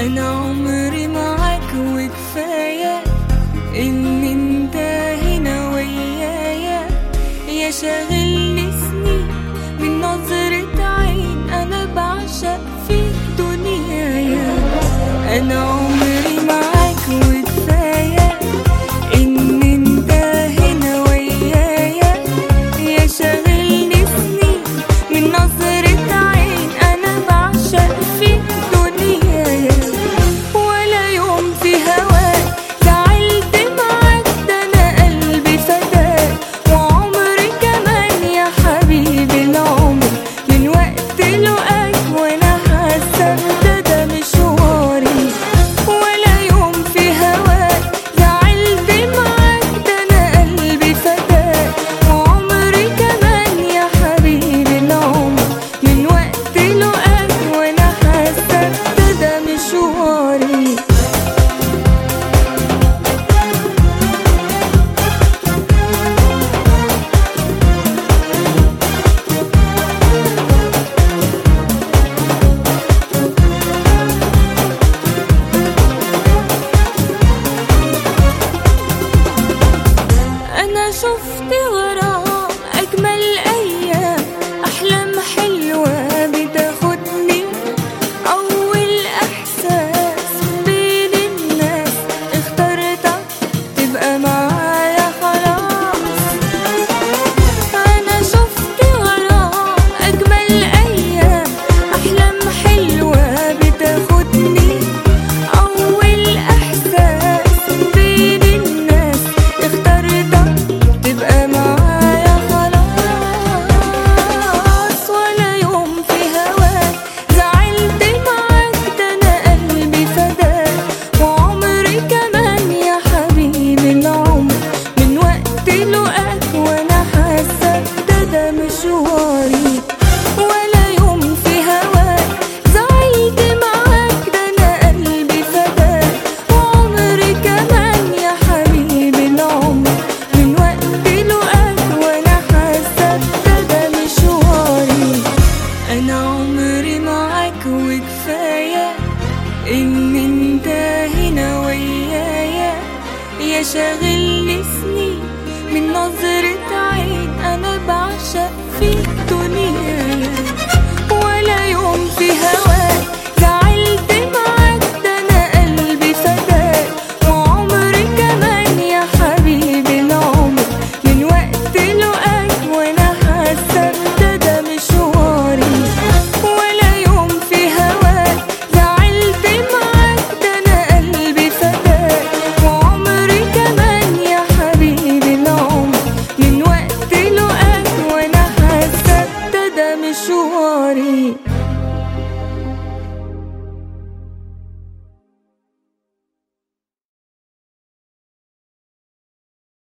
انا عمري معاك وكفايه ان انت هنا ويايا يا شاغلني سنين من نظرة عين انا بعشق فيك دنيايا انا عمري معاك وكفايه ان انت هنا ويايا يا شاغلني سنين من نظرة عين انا بعشق فيك دنيايا ولا يوم في هواك زعلت معاك ده انا قلبي فداك وعمري كمان يا حبيبي العمر من وقت لقاك وانا حاسه ده ده مشواري ولا يوم في هواك زعلت معاك ده انا قلبي فداك وعمري كمان يا حبيبي العمر من وقت لقاك وانا حاسه ده ده مشواري انا شفت غرام اجمل ايام احلام حلوه بتاخدني اول احساس بين الناس اخترتك تبقى معايا خلاص انا شفت غرام اجمل ايام احلام حلوه بتاخدني اول احساس بين الناس اخترتك تبقى معايا خلاص ولا يوم في هواك زعلت معاك ده انا قلبي فداك وعمري كمان يا حبيبي العمر من وقت لقاك وانا حاسه ده ده مشواري ولا يوم في هواك زعلت معاك ده انا قلبي فداك وعمري كمان يا حبيبي العمر من وقت لقاك وانا حاسه ده ده مشواري انا عمري معاك وكفايه ان انت هنا ويايا يا شاغلني سنين من نظرة عين انا بعشق فيك دنيايا ولا يوم في هواك زعلت معاك ده انا قلبي فداك وعمري كمان يا حبيبي العمر من وقت لقاك وانا حاسه ده ده مشواري ولا يوم في هواك زعلت معاك ده انا قلبي فداك وعمري كمان يا حبيبي العمر من وقت لقاك وانا حاسه ده ده مشواري